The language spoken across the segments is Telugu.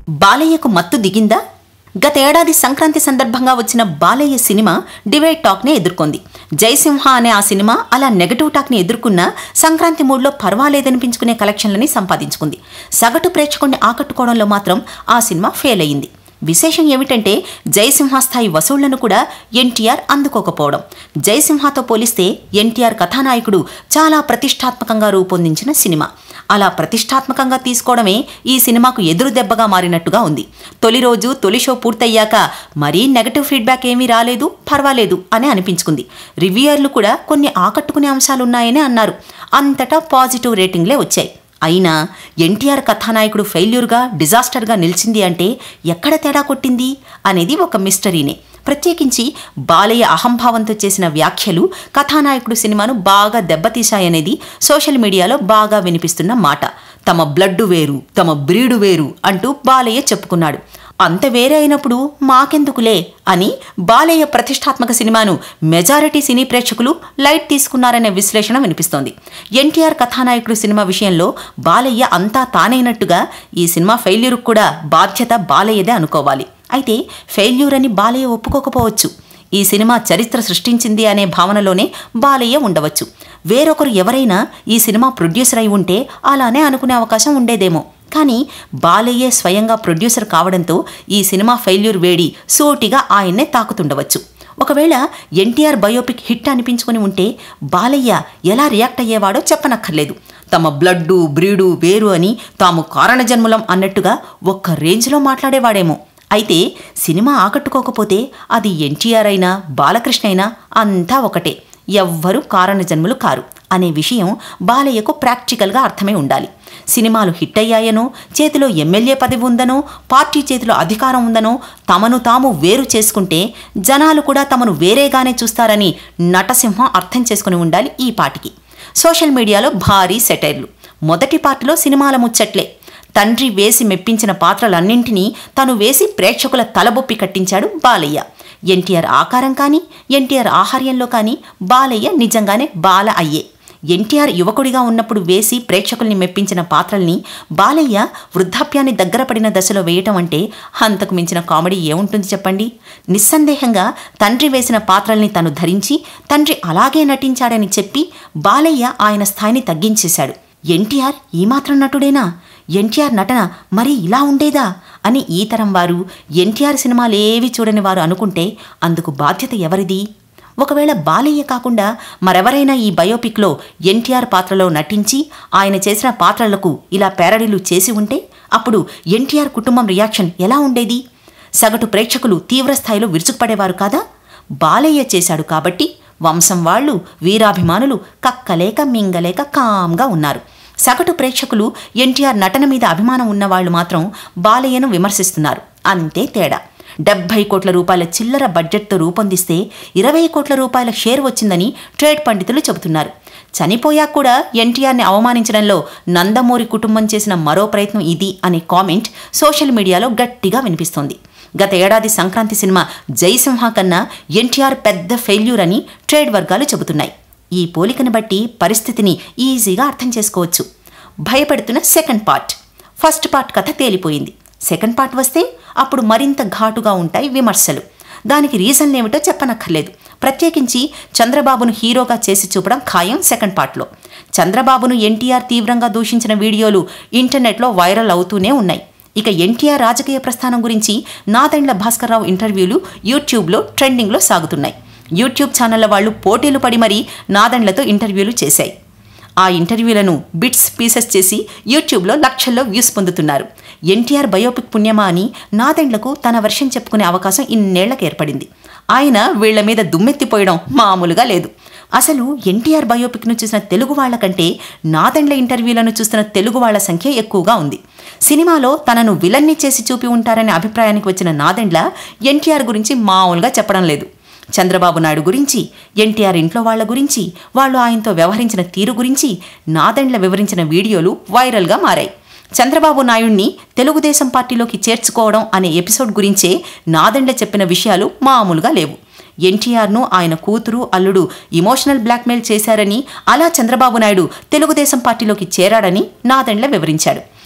బాలయ్యకు మత్తు దిగిందా గతేడాది సంక్రాంతి సందర్భంగా వచ్చిన బాలయ్య సినిమా డివైడ్ టాక్నే ఎదుర్కొంది జయసింహ అనే ఆ సినిమా అలా నెగటివ్ టాక్ని ఎదుర్కొన్న సంక్రాంతి మూడ్లో పర్వాలేదనిపించుకునే కలెక్షన్లని సంపాదించుకుంది సగటు ప్రేక్షకుడిని ఆకట్టుకోవడంలో మాత్రం ఆ సినిమా ఫెయిల్ అయ్యింది విశేషం ఏమిటంటే జయసింహ స్థాయి వసూళ్లను కూడా ఎన్టీఆర్ అందుకోకపోవడం జయసింహతో పోలిస్తే ఎన్టీఆర్ కథానాయకుడు చాలా ప్రతిష్టాత్మకంగా రూపొందించిన సినిమా అలా ప్రతిష్టాత్మకంగా తీసుకోవడమే ఈ సినిమాకు ఎదురు దెబ్బగా మారినట్టుగా ఉంది తొలి రోజు తొలి షో పూర్తయ్యాక మరీ నెగటివ్ ఫీడ్బ్యాక్ ఏమీ రాలేదు పర్వాలేదు అని అనిపించుకుంది రివ్యూయర్లు కూడా కొన్ని ఆకట్టుకునే అంశాలున్నాయని అన్నారు అంతటా పాజిటివ్ రేటింగ్లే వచ్చాయి అయినా ఎన్టీఆర్ కథానాయకుడు ఫెయిల్యూర్గా డిజాస్టర్గా నిలిచింది అంటే ఎక్కడ తేడా కొట్టింది అనేది ఒక మిస్టరీనే ప్రత్యేకించి బాలయ్య అహంభావంతో చేసిన వ్యాఖ్యలు కథానాయకుడు సినిమాను బాగా దెబ్బతీశాయనేది సోషల్ మీడియాలో బాగా వినిపిస్తున్న మాట తమ బ్లడ్ వేరు తమ బ్రీడు వేరు అంటూ బాలయ్య చెప్పుకున్నాడు అంత వేరే అయినప్పుడు మాకెందుకులే అని బాలయ్య ప్రతిష్టాత్మక సినిమాను మెజారిటీ సినీ ప్రేక్షకులు లైట్ తీసుకున్నారనే విశ్లేషణ వినిపిస్తోంది ఎన్టీఆర్ కథానాయకుడు సినిమా విషయంలో బాలయ్య అంతా తానైనట్టుగా ఈ సినిమా ఫెయిల్యూర్ కూడా బాధ్యత బాలయ్యదే అనుకోవాలి అయితే ఫెయిల్యూర్ అని బాలయ్య ఒప్పుకోకపోవచ్చు ఈ సినిమా చరిత్ర సృష్టించింది అనే భావనలోనే బాలయ్య ఉండవచ్చు వేరొకరు ఎవరైనా ఈ సినిమా ప్రొడ్యూసర్ అయి ఉంటే అలానే అనుకునే అవకాశం ఉండేదేమో కానీ బాలయ్యే స్వయంగా ప్రొడ్యూసర్ కావడంతో ఈ సినిమా ఫెయిల్యూర్ వేడి సోటిగా ఆయన్నే తాకుతుండవచ్చు ఒకవేళ ఎన్టీఆర్ బయోపిక్ హిట్ అనిపించుకుని ఉంటే బాలయ్య ఎలా రియాక్ట్ అయ్యేవాడో చెప్పనక్కర్లేదు తమ బ్లడ్డు బ్రీడు వేరు అని తాము కారణజన్ములం అన్నట్టుగా ఒక్క రేంజ్లో మాట్లాడేవాడేమో అయితే సినిమా ఆకట్టుకోకపోతే అది ఎన్టీఆర్ అయినా బాలకృష్ణ అయినా అంతా ఒకటే ఎవ్వరూ కారణజన్ములు కారు అనే విషయం బాలయ్యకు ప్రాక్టికల్గా అర్థమై ఉండాలి సినిమాలు హిట్ అయ్యాయనో చేతిలో ఎమ్మెల్యే పదవి ఉందనో పార్టీ చేతిలో అధికారం ఉందనో తమను తాము వేరు చేసుకుంటే జనాలు కూడా తమను వేరేగానే చూస్తారని నటసింహం అర్థం చేసుకుని ఉండాలి ఈ పాటికి సోషల్ మీడియాలో భారీ సెటైర్లు మొదటి పార్టీలో సినిమాల ముచ్చట్లే తండ్రి వేసి మెప్పించిన పాత్రలన్నింటినీ తను వేసి ప్రేక్షకుల తలబొప్పి కట్టించాడు బాలయ్య ఎన్టీఆర్ ఆకారం కానీ ఎన్టీఆర్ ఆహార్యంలో కానీ బాలయ్య నిజంగానే బాల అయ్యే ఎన్టీఆర్ యువకుడిగా ఉన్నప్పుడు వేసి ప్రేక్షకుల్ని మెప్పించిన పాత్రల్ని బాలయ్య వృద్ధాప్యాన్ని దగ్గర పడిన దశలో వేయటం అంటే అంతకు మించిన కామెడీ ఏముంటుంది చెప్పండి నిస్సందేహంగా తండ్రి వేసిన పాత్రల్ని తను ధరించి తండ్రి అలాగే నటించాడని చెప్పి బాలయ్య ఆయన స్థాయిని తగ్గించేశాడు ఎన్టీఆర్ ఈ మాత్రం నటుడేనా ఎన్టీఆర్ నటన మరి ఇలా ఉండేదా అని ఈ తరం వారు ఎన్టీఆర్ సినిమాలేవి చూడని వారు అనుకుంటే అందుకు బాధ్యత ఎవరిది ఒకవేళ బాలయ్య కాకుండా మరెవరైనా ఈ బయోపిక్లో ఎన్టీఆర్ పాత్రలో నటించి ఆయన చేసిన పాత్రలకు ఇలా పేరడీలు చేసి ఉంటే అప్పుడు ఎన్టీఆర్ కుటుంబం రియాక్షన్ ఎలా ఉండేది సగటు ప్రేక్షకులు తీవ్రస్థాయిలో విరుచుకుపడేవారు కాదా బాలయ్య చేశాడు కాబట్టి వంశం వాళ్ళు వీరాభిమానులు కక్కలేక మింగలేక కామ్గా ఉన్నారు సగటు ప్రేక్షకులు ఎన్టీఆర్ నటన మీద అభిమానం ఉన్నవాళ్లు మాత్రం బాలయ్యను విమర్శిస్తున్నారు అంతే తేడా డెబ్బై కోట్ల రూపాయల చిల్లర బడ్జెట్తో రూపొందిస్తే ఇరవై కోట్ల రూపాయల షేర్ వచ్చిందని ట్రేడ్ పండితులు చెబుతున్నారు చనిపోయాక కూడా ఎన్టీఆర్ని అవమానించడంలో నందమూరి కుటుంబం చేసిన మరో ప్రయత్నం ఇది అనే కామెంట్ సోషల్ మీడియాలో గట్టిగా వినిపిస్తోంది గత ఏడాది సంక్రాంతి సినిమా జయసింహ కన్నా ఎన్టీఆర్ పెద్ద ఫెయిల్యూర్ అని ట్రేడ్ వర్గాలు చెబుతున్నాయి ఈ పోలికను బట్టి పరిస్థితిని ఈజీగా అర్థం చేసుకోవచ్చు భయపెడుతున్న సెకండ్ పార్ట్ ఫస్ట్ పార్ట్ కథ తేలిపోయింది సెకండ్ పార్ట్ వస్తే అప్పుడు మరింత ఘాటుగా ఉంటాయి విమర్శలు దానికి రీజన్లు ఏమిటో చెప్పనక్కర్లేదు ప్రత్యేకించి చంద్రబాబును హీరోగా చేసి చూపడం ఖాయం సెకండ్ పార్ట్లో చంద్రబాబును ఎన్టీఆర్ తీవ్రంగా దూషించిన వీడియోలు ఇంటర్నెట్లో వైరల్ అవుతూనే ఉన్నాయి ఇక ఎన్టీఆర్ రాజకీయ ప్రస్థానం గురించి నాదెండ్ల భాస్కర్రావు ఇంటర్వ్యూలు యూట్యూబ్లో ట్రెండింగ్లో సాగుతున్నాయి యూట్యూబ్ ఛానళ్ల వాళ్ళు పోటీలు పడి మరీ నాదెండ్లతో ఇంటర్వ్యూలు చేశాయి ఆ ఇంటర్వ్యూలను బిట్స్ పీసెస్ చేసి యూట్యూబ్లో లక్షల్లో వ్యూస్ పొందుతున్నారు ఎన్టీఆర్ బయోపిక్ పుణ్యమా అని నాదెండ్లకు తన వర్షం చెప్పుకునే అవకాశం ఇన్నేళ్లకు ఏర్పడింది ఆయన వీళ్ల మీద దుమ్మెత్తిపోయడం మామూలుగా లేదు అసలు ఎన్టీఆర్ బయోపిక్ను చూసిన తెలుగు వాళ్ల కంటే నాదెండ్ల ఇంటర్వ్యూలను చూస్తున్న తెలుగు వాళ్ల సంఖ్య ఎక్కువగా ఉంది సినిమాలో తనను విలన్ని చేసి చూపి ఉంటారనే అభిప్రాయానికి వచ్చిన నాదెండ్ల ఎన్టీఆర్ గురించి మామూలుగా చెప్పడం లేదు చంద్రబాబు నాయుడు గురించి ఎన్టీఆర్ ఇంట్లో వాళ్ల గురించి వాళ్ళు ఆయనతో వ్యవహరించిన తీరు గురించి నాదెండ్ల వివరించిన వీడియోలు వైరల్గా మారాయి చంద్రబాబు నాయుడిని తెలుగుదేశం పార్టీలోకి చేర్చుకోవడం అనే ఎపిసోడ్ గురించే నాదెండ్ల చెప్పిన విషయాలు మామూలుగా లేవు ఎన్టీఆర్ను ఆయన కూతురు అల్లుడు ఇమోషనల్ బ్లాక్మెయిల్ చేశారని అలా చంద్రబాబు నాయుడు తెలుగుదేశం పార్టీలోకి చేరాడని నాదెండ్ల వివరించాడు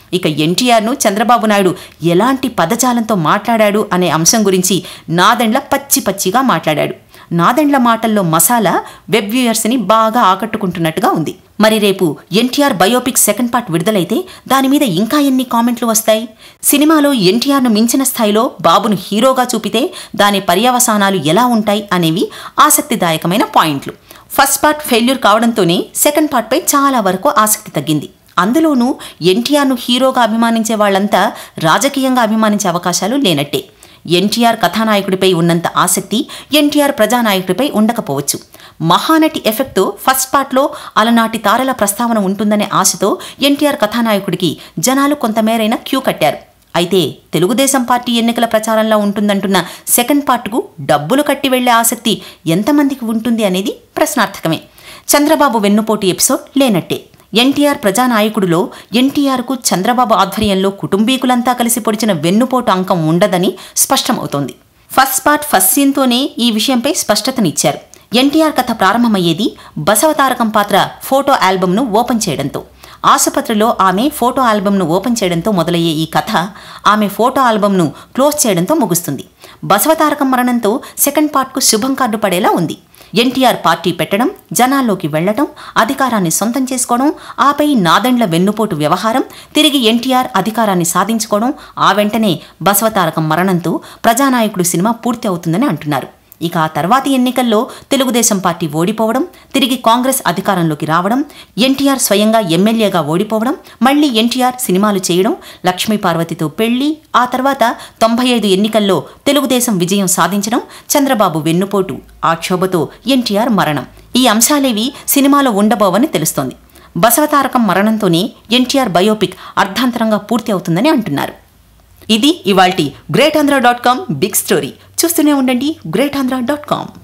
ఇక ఎన్టీఆర్ను చంద్రబాబు నాయుడు ఎలాంటి పదజాలంతో మాట్లాడాడు అనే అంశం గురించి నాదెండ్ల పచ్చి పచ్చిగా మాట్లాడాడు నాదెండ్ల మాటల్లో మసాలా వెబ్ వ్యూయర్స్ని బాగా ఆకట్టుకుంటున్నట్టుగా ఉంది మరి రేపు ఎన్టీఆర్ బయోపిక్ సెకండ్ పార్ట్ విడుదలైతే దాని మీద ఇంకా ఎన్ని కామెంట్లు వస్తాయి సినిమాలో ఎన్టీఆర్ను మించిన స్థాయిలో బాబును హీరోగా చూపితే దాని పర్యవసానాలు ఎలా ఉంటాయి అనేవి ఆసక్తిదాయకమైన పాయింట్లు ఫస్ట్ పార్ట్ ఫెయిల్యూర్ కావడంతోనే సెకండ్ పార్ట్పై చాలా వరకు ఆసక్తి తగ్గింది అందులోనూ ఎన్టీఆర్ను హీరోగా అభిమానించే వాళ్ళంతా రాజకీయంగా అభిమానించే అవకాశాలు లేనట్టే ఎన్టీఆర్ కథానాయకుడిపై ఉన్నంత ఆసక్తి ఎన్టీఆర్ ప్రజానాయకుడిపై ఉండకపోవచ్చు మహానటి ఎఫెక్ట్తో ఫస్ట్ పార్ట్లో అలనాటి తారల ప్రస్తావన ఉంటుందనే ఆశతో ఎన్టీఆర్ కథానాయకుడికి జనాలు కొంతమేరైనా క్యూ కట్టారు అయితే తెలుగుదేశం పార్టీ ఎన్నికల ప్రచారంలో ఉంటుందంటున్న సెకండ్ పార్ట్కు డబ్బులు కట్టి వెళ్లే ఆసక్తి ఎంతమందికి ఉంటుంది అనేది ప్రశ్నార్థకమే చంద్రబాబు వెన్నుపోటు ఎపిసోడ్ లేనట్టే ఎన్టీఆర్ ప్రజానాయకుడిలో ఎన్టీఆర్కు చంద్రబాబు ఆధ్వర్యంలో కుటుంబీకులంతా కలిసి పొడిచిన వెన్నుపోటు అంకం ఉండదని స్పష్టమవుతోంది ఫస్ట్ పార్ట్ ఫస్ట్ సీన్తోనే ఈ విషయంపై స్పష్టతనిచ్చారు ఎన్టీఆర్ కథ ప్రారంభమయ్యేది బసవతారకం పాత్ర ఫోటో ఆల్బమ్ను ఓపెన్ చేయడంతో ఆసుపత్రిలో ఆమె ఫోటో ఆల్బమ్ను ఓపెన్ చేయడంతో మొదలయ్యే ఈ కథ ఆమె ఫోటో ఆల్బమ్ను క్లోజ్ చేయడంతో ముగుస్తుంది బసవతారకం మరణంతో సెకండ్ పార్ట్కు శుభం కార్డు పడేలా ఉంది ఎన్టీఆర్ పార్టీ పెట్టడం జనాల్లోకి వెళ్లటం అధికారాన్ని సొంతం చేసుకోవడం ఆపై నాదెండ్ల వెన్నుపోటు వ్యవహారం తిరిగి ఎన్టీఆర్ అధికారాన్ని సాధించుకోవడం ఆ వెంటనే బసవతారకం మరణంతో ప్రజానాయకుడు సినిమా పూర్తి అవుతుందని అంటున్నారు ఇక ఆ తర్వాతి ఎన్నికల్లో తెలుగుదేశం పార్టీ ఓడిపోవడం తిరిగి కాంగ్రెస్ అధికారంలోకి రావడం ఎన్టీఆర్ స్వయంగా ఎమ్మెల్యేగా ఓడిపోవడం మళ్లీ ఎన్టీఆర్ సినిమాలు చేయడం లక్ష్మీ పార్వతితో పెళ్లి ఆ తర్వాత తొంభై ఐదు ఎన్నికల్లో తెలుగుదేశం విజయం సాధించడం చంద్రబాబు వెన్నుపోటు ఆ క్షోభతో ఎన్టీఆర్ మరణం ఈ అంశాలేవి సినిమాలో ఉండబోవని తెలుస్తోంది బసవతారకం మరణంతోనే ఎన్టీఆర్ బయోపిక్ అర్ధాంతరంగా పూర్తి అవుతుందని అంటున్నారు ఇది ఇవాల్టి great Andhra dot com big story చూస్తూనే ఉండండి గ్రేట్ ఆంధ్ర డాట్ కామ్